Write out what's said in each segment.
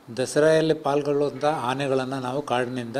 ದಸರೆಯಲ್ಲಿ ಪಾಲ್ಗೊಳ್ಳುವಂಥ ಆನೆಗಳನ್ನು ನಾವು ಕಾಡಿನಿಂದ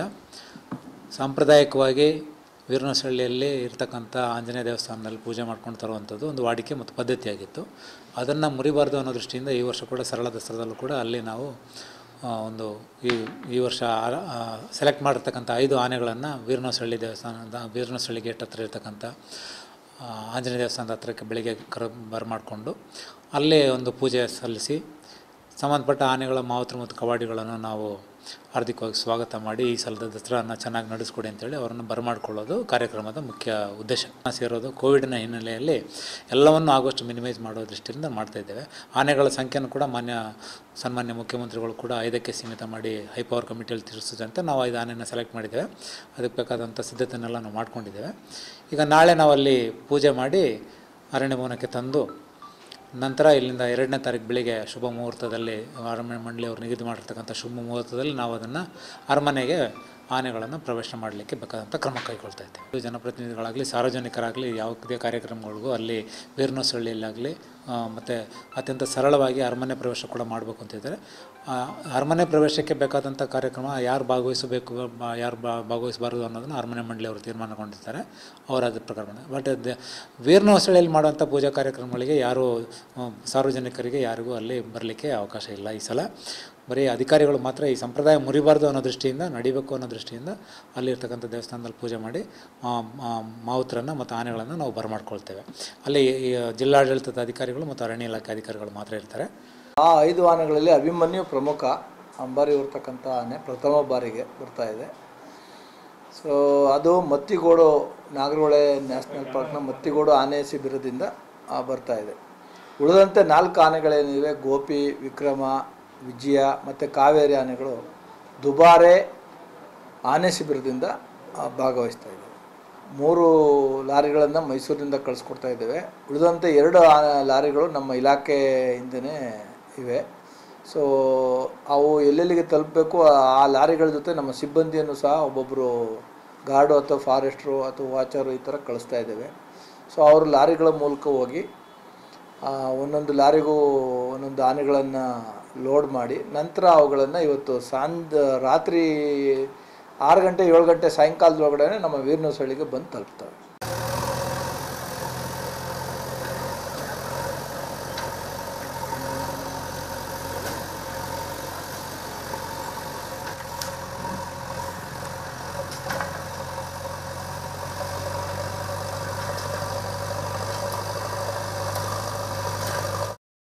ಸಾಂಪ್ರದಾಯಿಕವಾಗಿ ವೀರನಸಳ್ಳಿಯಲ್ಲಿ ಇರ್ತಕ್ಕಂಥ ಆಂಜನೇಯ ದೇವಸ್ಥಾನದಲ್ಲಿ ಪೂಜೆ ಮಾಡ್ಕೊಂಡು ತರುವಂಥದ್ದು ಒಂದು ವಾಡಿಕೆ ಮತ್ತು ಪದ್ಧತಿಯಾಗಿತ್ತು ಅದನ್ನು ಮುರಿಬಾರ್ದು ಅನ್ನೋ ದೃಷ್ಟಿಯಿಂದ ಈ ವರ್ಷ ಕೂಡ ಸರಳ ದಸರಾದಲ್ಲೂ ಕೂಡ ಅಲ್ಲಿ ನಾವು ಆ, ಒಂದು ಈ ಈ ವರ್ಷ ಸೆಲೆಕ್ಟ್ ಮಾಡಿರ್ತಕ್ಕಂಥ ಐದು ಆನೆಗಳನ್ನು ವೀರನಸಳ್ಳಿ ದೇವಸ್ಥಾನದ ವೀರನಸಳ್ಳಿ ಗೇಟ್ ಹತ್ರ ಇರ್ತಕ್ಕಂಥ ಆ, ಆಂಜನೇಯ ದೇವಸ್ಥಾನದ ಹತ್ರಕ್ಕೆ ಬೆಳಿಗ್ಗೆ ಕರ ಬರಮಾಡಿಕೊಂಡು ಅಲ್ಲೇ ಒಂದು ಪೂಜೆ ಸಲ್ಲಿಸಿ ಸಂಬಂಧಪಟ್ಟ ಆನೆಗಳ ಮಾವುತರು ಮತ್ತು ಕವಾಡಿಗಳನ್ನು ನಾವು ಹಾರ್ದಿಕವಾಗಿ ಸ್ವಾಗತ ಮಾಡಿ ಈ ಸಲದ ದಸರಾನ ಚೆನ್ನಾಗಿ ನಡೆಸ್ಕೊಡಿ ಅಂತೇಳಿ ಅವರನ್ನು ಬರಮಾಡ್ಕೊಳ್ಳೋದು ಕಾರ್ಯಕ್ರಮದ ಮುಖ್ಯ ಉದ್ದೇಶ ಸೇರೋದು ಕೋವಿಡ್ನ ಹಿನ್ನೆಲೆಯಲ್ಲಿ ಎಲ್ಲವನ್ನು ಆಗೋಷ್ಟು ಮಿನಿಮೈಸ್ ಮಾಡೋ ದೃಷ್ಟಿಯಿಂದ ಮಾಡ್ತಾ ಇದ್ದೇವೆ ಆನೆಗಳ ಸಂಖ್ಯೆಯನ್ನು ಕೂಡ ಮಾನ್ಯ ಸನ್ಮಾನ್ಯ ಮುಖ್ಯಮಂತ್ರಿಗಳು ಕೂಡ ಐದಕ್ಕೆ ಸೀಮಿತ ಮಾಡಿ ಹೈ ಪವರ್ ಕಮಿಟಿಯಲ್ಲಿ ತಿಳಿಸಿದಂತೆ ನಾವು ಐದು ಆನೆಯನ್ನು ಸೆಲೆಕ್ಟ್ ಮಾಡಿದ್ದೇವೆ ಅದಕ್ಕೆ ಬೇಕಾದಂಥ ಸಿದ್ಧತೆಯನ್ನೆಲ್ಲ ನಾವು ಮಾಡ್ಕೊಂಡಿದ್ದೇವೆ ಈಗ ನಾಳೆ ನಾವು ಅಲ್ಲಿ ಪೂಜೆ ಮಾಡಿ ಅರಣ್ಯ ಭವನಕ್ಕೆ ತಂದು ನಂತರ ಇಲ್ಲಿಂದ ಎರಡನೇ ತಾರೀಕು ಬೆಳಿಗ್ಗೆ ಶುಭ ಮುಹೂರ್ತದಲ್ಲಿ ಅರಮನೆ ಮಂಡಳಿಯವರು ನಿಗದಿ ಮಾಡಿರ್ತಕ್ಕಂಥ ಶುಭ ಮುಹೂರ್ತದಲ್ಲಿ ನಾವು ಅದನ್ನು ಅರಮನೆಗೆ ಆನೆಗಳನ್ನು ಪ್ರವೇಶ ಮಾಡಲಿಕ್ಕೆ ಬೇಕಾದಂಥ ಕ್ರಮ ಕೈಗೊಳ್ತಾ ಇದ್ದೇವೆ ಜನಪ್ರತಿನಿಧಿಗಳಾಗಲಿ ಸಾರ್ವಜನಿಕರಾಗಲಿ ಯಾವುದೇ ಕಾರ್ಯಕ್ರಮಗಳಿಗೂ ಅಲ್ಲಿ ವೀರನಸಳ್ಳಿಯಲ್ಲಾಗಲಿ ಮತ್ತು ಅತ್ಯಂತ ಸರಳವಾಗಿ ಅರಮನೆ ಪ್ರವೇಶ ಕೂಡ ಮಾಡಬೇಕು ಅಂತಿದ್ದಾರೆ ಆ, ಅರಮನೆ ಪ್ರವೇಶಕ್ಕೆ ಬೇಕಾದಂಥ ಕಾರ್ಯಕ್ರಮ ಯಾರು ಭಾಗವಹಿಸಬೇಕು ಬ- ಯಾರು ಬಾ ಭಾಗವಹಿಸಬಾರ್ದು ಅನ್ನೋದನ್ನು ಅರಮನೆ ಮಂಡಳಿಯವರು ತೀರ್ಮಾನಗೊಂಡಿರ್ತಾರೆ ಅವರ ಅದ್ರ ಪ್ರಕಾರ ಬಟ್ ವೀರನಹೊಸಳಿಯಲ್ಲಿ ಮಾಡುವಂಥ ಪೂಜಾ ಕಾರ್ಯಕ್ರಮಗಳಿಗೆ ಯಾರು ಆ, ಸಾರ್ವಜನಿಕರಿಗೆ ಯಾರಿಗೂ ಅಲ್ಲಿ ಬರಲಿಕ್ಕೆ ಅವಕಾಶ ಇಲ್ಲ ಈ ಸಲ ಬರೀ ಅಧಿಕಾರಿಗಳು ಮಾತ್ರ ಈ ಸಂಪ್ರದಾಯ ಮುರಿಬಾರ್ದು ಅನ್ನೋ ದೃಷ್ಟಿಯಿಂದ ನಡಿಬೇಕು ಅನ್ನೋ ದೃಷ್ಟಿಯಿಂದ ಅಲ್ಲಿರ್ತಕ್ಕಂಥ ದೇವಸ್ಥಾನದಲ್ಲಿ ಪೂಜೆ ಮಾಡಿ ಆ, ಆ, ಮಾವುತರನ್ನು ಮತ್ತು ಆನೆಗಳನ್ನು ನಾವು ಬರಮಾಡ್ಕೊಳ್ತೇವೆ ಅಲ್ಲಿ ಈ ಜಿಲ್ಲಾಡಳಿತದ ಅಧಿಕಾರಿಗಳು ಮತ್ತು ಅರಣ್ಯ ಇಲಾಖೆ ಅಧಿಕಾರಿಗಳು ಮಾತ್ರ ಇರ್ತಾರೆ ಆ ಐದು ಆನೆಗಳಲ್ಲಿ ಅಭಿಮನ್ಯು ಪ್ರಮುಖ ಅಂಬಾರಿ ಹೊರ್ತಕ್ಕಂಥ ಆನೆ ಪ್ರಥಮ ಬಾರಿಗೆ ಬರ್ತಾ ಇದೆ ಸೊ ಅದು ಮತ್ತಿಗೋಡು ನಾಗರಹೊಳೆ ನ್ಯಾಷನಲ್ ಪಾರ್ಕ್ನ ಮತ್ತಿಗೋಡು ಆನೆ ಶಿಬಿರದಿಂದ ಆ, ಬರ್ತಾ ಇದೆ ಉಳಿದಂತೆ ನಾಲ್ಕು ಆನೆಗಳೇನಿವೆ ಗೋಪಿ ವಿಕ್ರಮ ವಿಜಯ ಮತ್ತು ಕಾವೇರಿ ಆನೆಗಳು ದುಬಾರೆ ಆನೆ ಶಿಬಿರದಿಂದ ಆ, ಭಾಗವಹಿಸ್ತಾ ಇದ್ದಾವೆ ಮೂರು ಲಾರಿಗಳನ್ನು ಮೈಸೂರಿನಿಂದ ಕಳಿಸ್ಕೊಡ್ತಾ ಇದ್ದೇವೆ ಉಳಿದಂತೆ ಎರಡು ಆ- ಲಾರಿಗಳು ನಮ್ಮ ಇಲಾಖೆಯಿಂದನೇ ಇವೆ ಸೊ ಅವು ಎಲ್ಲೆಲ್ಲಿಗೆ ತಲುಪಬೇಕು ಆ ಲಾರಿಗಳ ಜೊತೆ ನಮ್ಮ ಸಿಬ್ಬಂದಿಯನ್ನು ಸಹ ಒಬ್ಬೊಬ್ಬರು ಗಾರ್ಡು ಅಥವಾ ಫಾರೆಸ್ಟ್ರು ಅಥವಾ ವಾಚರು ಈ ಥರ ಕಳಿಸ್ತಾ ಇದ್ದೇವೆ ಸೊ ಅವರು ಲಾರಿಗಳ ಮೂಲಕ ಹೋಗಿ ಆ, ಒಂದೊಂದು ಲಾರಿಗೂ ಒಂದೊಂದು ಆನೆಗಳನ್ನು ಲೋಡ್ ಮಾಡಿ ನಂತರ ಅವುಗಳನ್ನು ಇವತ್ತು ಸಾಂಜ ರಾತ್ರಿ ಆರು ಗಂಟೆ ಏಳು ಗಂಟೆ ಸಾಯಂಕಾಲದೊಳಗಡೆ ನಮ್ಮ ವೀರನಸಳ್ಳಿಗೆ ಬಂದು ತಲುಪ್ತವೆ